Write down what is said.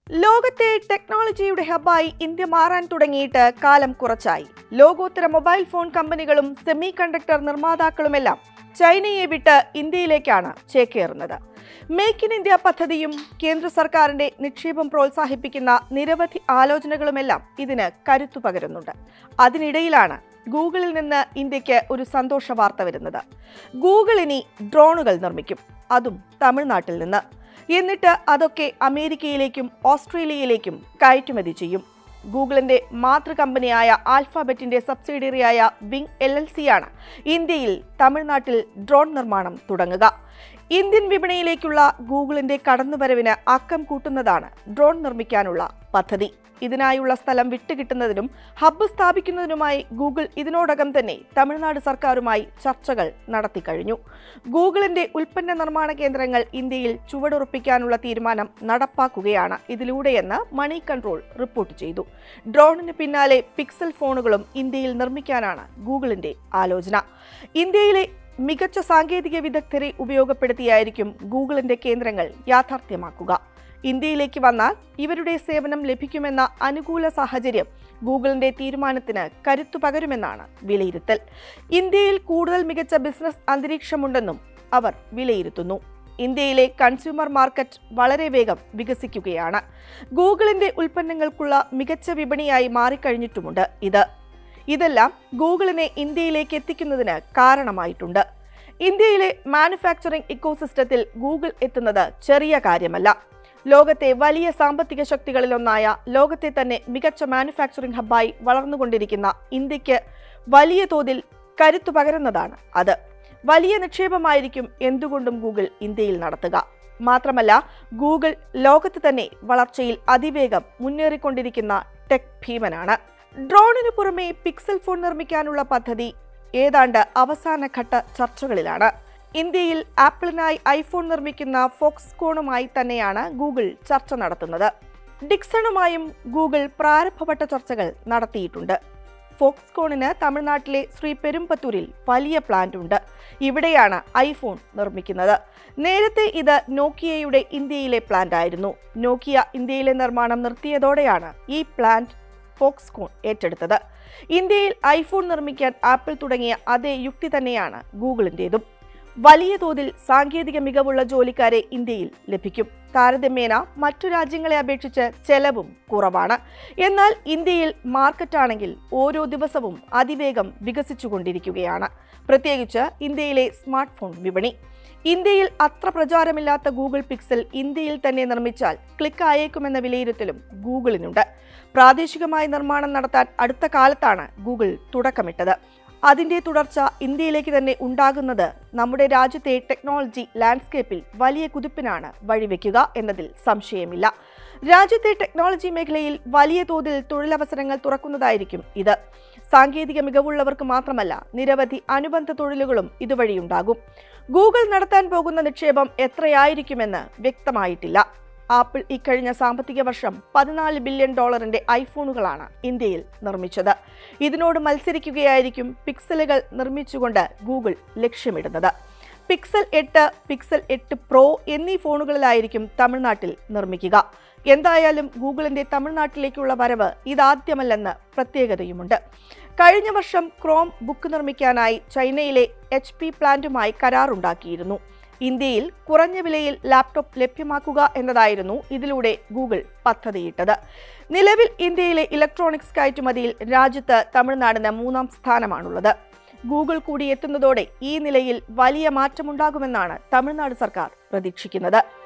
ലോകത്തെ ടെക്നോളജിയുടെ ഹബ്ബായി ഇന്ത്യ മാറാൻ തുടങ്ങിയിട്ട് കാലം കുറച്ചായി ലോകോത്തര മൊബൈൽ ഫോൺ കമ്പനികളും സെമി കണ്ടക്ടർ നിർമ്മാതാക്കളുമെല്ലാം ചൈനയെ വിട്ട് ഇന്ത്യയിലേക്കാണ് ചേക്കേറുന്നത് മേക്ക് ഇൻ ഇന്ത്യ പദ്ധതിയും കേന്ദ്ര സർക്കാരിന്റെ നിക്ഷേപം പ്രോത്സാഹിപ്പിക്കുന്ന നിരവധി ആലോചനകളുമെല്ലാം ഇതിന് കരുത്തു പകരുന്നുണ്ട് അതിനിടയിലാണ് ഗൂഗിളിൽ നിന്ന് ഇന്ത്യക്ക് ഒരു സന്തോഷ വാർത്ത വരുന്നത് ഗൂഗിൾ ഇനി ഡ്രോണുകൾ നിർമ്മിക്കും അതും തമിഴ്നാട്ടിൽ നിന്ന് എന്നിട്ട് അതൊക്കെ അമേരിക്കയിലേക്കും ഓസ്ട്രേലിയയിലേക്കും കയറ്റുമതി ചെയ്യും ഗൂഗിളിന്റെ മാതൃ കമ്പനിയായ ആൽഫാബെറ്റിന്റെ സബ്സിഡിയറിയായ വിങ് എൽ എൽ സിയാണ് ഇന്ത്യയിൽ തമിഴ്നാട്ടിൽ ഡ്രോൺ നിർമ്മാണം തുടങ്ങുക ഇന്ത്യൻ വിപണിയിലേക്കുള്ള ഗൂഗിളിന്റെ കടന്നുവരവിന് അക്കം കൂട്ടുന്നതാണ് ഡ്രോൺ നിർമ്മിക്കാനുള്ള പദ്ധതി ഇതിനായുള്ള സ്ഥലം വിട്ടുകിട്ടുന്നതിനും ഹബ്ബ് സ്ഥാപിക്കുന്നതിനുമായി ഗൂഗിൾ ഇതിനോടകം തന്നെ തമിഴ്നാട് സർക്കാരുമായി ചർച്ചകൾ നടത്തിക്കഴിഞ്ഞു ഗൂഗിളിന്റെ ഉൽപ്പന്ന നിർമ്മാണ കേന്ദ്രങ്ങൾ ഇന്ത്യയിൽ ചുവടുറപ്പിക്കാനുള്ള തീരുമാനം നടപ്പാക്കുകയാണ് ഇതിലൂടെയെന്ന് മണി കൺട്രോൾ റിപ്പോർട്ട് ചെയ്തു ഡ്രോണിന് പിന്നാലെ പിക്സൽ ഫോണുകളും ഇന്ത്യയിൽ നിർമ്മിക്കാനാണ് ഗൂഗിളിന്റെ ആലോചന ഇന്ത്യയിലെ മികച്ച സാങ്കേതിക വിദഗ്ധരെ ഉപയോഗപ്പെടുത്തിയായിരിക്കും ഗൂഗിളിന്റെ കേന്ദ്രങ്ങൾ യാഥാർത്ഥ്യമാക്കുക ഇന്ത്യയിലേക്ക് വന്നാൽ ഇവരുടെ സേവനം ലഭിക്കുമെന്ന അനുകൂല സാഹചര്യം ഗൂഗിളിന്റെ തീരുമാനത്തിന് കരുത്തു പകരുമെന്നാണ് വിലയിരുത്തൽ ഇന്ത്യയിൽ കൂടുതൽ മികച്ച ബിസിനസ് അന്തരീക്ഷമുണ്ടെന്നും അവർ വിലയിരുത്തുന്നു ഇന്ത്യയിലെ കൺസ്യൂമർ മാർക്കറ്റ് വളരെ വേഗം വികസിക്കുകയാണ് ഗൂഗിളിന്റെ ഉൽപ്പന്നങ്ങൾക്കുള്ള മികച്ച വിപണിയായി മാറിക്കഴിഞ്ഞിട്ടുമുണ്ട് ഇത് ഇതെല്ലാം ഗൂഗിളിനെ ഇന്ത്യയിലേക്ക് എത്തിക്കുന്നതിന് കാരണമായിട്ടുണ്ട് ഇന്ത്യയിലെ മാനുഫാക്ചറിംഗ് ഇക്കോസിസ്റ്റത്തിൽ ഗൂഗിൾ എത്തുന്നത് ചെറിയ കാര്യമല്ല ലോകത്തെ വലിയ സാമ്പത്തിക ശക്തികളിലൊന്നായ ലോകത്തെ തന്നെ മികച്ച മാനുഫാക്ചറിംഗ് ഹബ്ബായി വളർന്നുകൊണ്ടിരിക്കുന്ന ഇന്ത്യക്ക് വലിയ തോതിൽ കരുത്തു പകരുന്നതാണ് അത് വലിയ നിക്ഷേപമായിരിക്കും എന്തുകൊണ്ടും ഗൂഗിൾ ഇന്ത്യയിൽ നടത്തുക മാത്രമല്ല ഗൂഗിൾ ലോകത്ത് തന്നെ വളർച്ചയിൽ അതിവേഗം മുന്നേറിക്കൊണ്ടിരിക്കുന്ന ടെക് ഭീമനാണ് ഡ്രോണിനു പുറമെ പിക്സൽ ഫോൺ നിർമ്മിക്കാനുള്ള പദ്ധതി ഏതാണ്ട് അവസാന ഘട്ട ചർച്ചകളിലാണ് ഇന്ത്യയിൽ ആപ്പിളിനായി ഐഫോൺ നിർമ്മിക്കുന്ന ഫോക്സ്കോണുമായി തന്നെയാണ് ഗൂഗിൾ ചർച്ച നടത്തുന്നത് ഡിക്സണുമായും ഗൂഗിൾ പ്രാരംഭപ്പെട്ട ചർച്ചകൾ നടത്തിയിട്ടുണ്ട് ഫോക്സ്കോണിന് തമിഴ്നാട്ടിലെ ശ്രീ പെരുമ്പത്തൂരിൽ വലിയ പ്ലാന്റ് ഉണ്ട് ഇവിടെയാണ് ഐഫോൺ നിർമ്മിക്കുന്നത് നേരത്തെ ഇത് നോക്കിയയുടെ ഇന്ത്യയിലെ പ്ലാന്റ് ആയിരുന്നു നോക്കിയ ഇന്ത്യയിലെ നിർമ്മാണം നിർത്തിയതോടെയാണ് ഈ പ്ലാന്റ് ഫോക്സ്കോൺ ഏറ്റെടുത്തത് ഇന്ത്യയിൽ ഐഫോൺ നിർമ്മിക്കാൻ ആപ്പിൾ തുടങ്ങിയ അതേ യുക്തി തന്നെയാണ് ഗൂഗിളിൻ്റെതും വലിയ തോതിൽ സാങ്കേതിക മികവുള്ള ജോലിക്കാരെ ഇന്ത്യയിൽ ലഭിക്കും താരതമ്യേന മറ്റു രാജ്യങ്ങളെ അപേക്ഷിച്ച് ചെലവും കുറവാണ് എന്നാൽ ഇന്ത്യയിൽ മാർക്കറ്റാണെങ്കിൽ ഓരോ ദിവസവും അതിവേഗം വികസിച്ചുകൊണ്ടിരിക്കുകയാണ് പ്രത്യേകിച്ച് ഇന്ത്യയിലെ സ്മാർട്ട് ഫോൺ വിപണി ഇന്ത്യയിൽ അത്ര പ്രചാരമില്ലാത്ത ഗൂഗിൾ പിക്സൽ ഇന്ത്യയിൽ തന്നെ നിർമ്മിച്ചാൽ ക്ലിക്ക് ആയേക്കുമെന്ന വിലയിരുത്തലും ഗൂഗിളിനുണ്ട് പ്രാദേശികമായി നിർമ്മാണം നടത്താൻ അടുത്ത കാലത്താണ് ഗൂഗിൾ തുടക്കമിട്ടത് അതിന്റെ തുടർച്ച ഇന്ത്യയിലേക്ക് തന്നെ ഉണ്ടാകുന്നത് നമ്മുടെ രാജ്യത്തെ ടെക്നോളജി ലാൻഡ്സ്കേപ്പിൽ വലിയ കുതിപ്പിനാണ് വഴിവെക്കുക എന്നതിൽ സംശയമില്ല രാജ്യത്തെ ടെക്നോളജി മേഖലയിൽ വലിയ തോതിൽ തൊഴിലവസരങ്ങൾ തുറക്കുന്നതായിരിക്കും ഇത് സാങ്കേതിക മികവുള്ളവർക്ക് മാത്രമല്ല നിരവധി അനുബന്ധ തൊഴിലുകളും ഇതുവഴിയുണ്ടാകും ഗൂഗിൾ നടത്താൻ പോകുന്ന നിക്ഷേപം എത്രയായിരിക്കുമെന്ന് വ്യക്തമായിട്ടില്ല ആപ്പിൾ ഇക്കഴിഞ്ഞ സാമ്പത്തിക വർഷം പതിനാല് ബില്യൺ ഡോളറിന്റെ ഐഫോണുകളാണ് ഇന്ത്യയിൽ നിർമ്മിച്ചത് ഇതിനോട് മത്സരിക്കുകയായിരിക്കും പിക്സലുകൾ നിർമ്മിച്ചുകൊണ്ട് ഗൂഗിൾ ലക്ഷ്യമിടുന്നത് പിക്സൽ എട്ട് പിക്സൽ എട്ട് പ്രോ എന്നീ ഫോണുകളിലായിരിക്കും തമിഴ്നാട്ടിൽ നിർമ്മിക്കുക എന്തായാലും ഗൂഗിളിന്റെ തമിഴ്നാട്ടിലേക്കുള്ള വരവ് ഇതാദ്യമല്ലെന്ന് പ്രത്യേകതയുമുണ്ട് കഴിഞ്ഞ വർഷം ക്രോം ബുക്ക് നിർമ്മിക്കാനായി ചൈനയിലെ എച്ച് പി പ്ലാന്റുമായി കരാറുണ്ടാക്കിയിരുന്നു ഇന്ത്യയിൽ കുറഞ്ഞ വിലയിൽ ലാപ്ടോപ്പ് ലഭ്യമാക്കുക എന്നതായിരുന്നു ഇതിലൂടെ ഗൂഗിൾ പദ്ധതിയിട്ടത് നിലവിൽ ഇന്ത്യയിലെ ഇലക്ട്രോണിക്സ് കയറ്റുമതിയിൽ രാജ്യത്ത് തമിഴ്നാടിന് മൂന്നാം സ്ഥാനമാണുള്ളത് ഗൂഗിൾ കൂടി എത്തുന്നതോടെ ഈ നിലയിൽ വലിയ മാറ്റമുണ്ടാകുമെന്നാണ് തമിഴ്നാട് സർക്കാർ പ്രതീക്ഷിക്കുന്നത്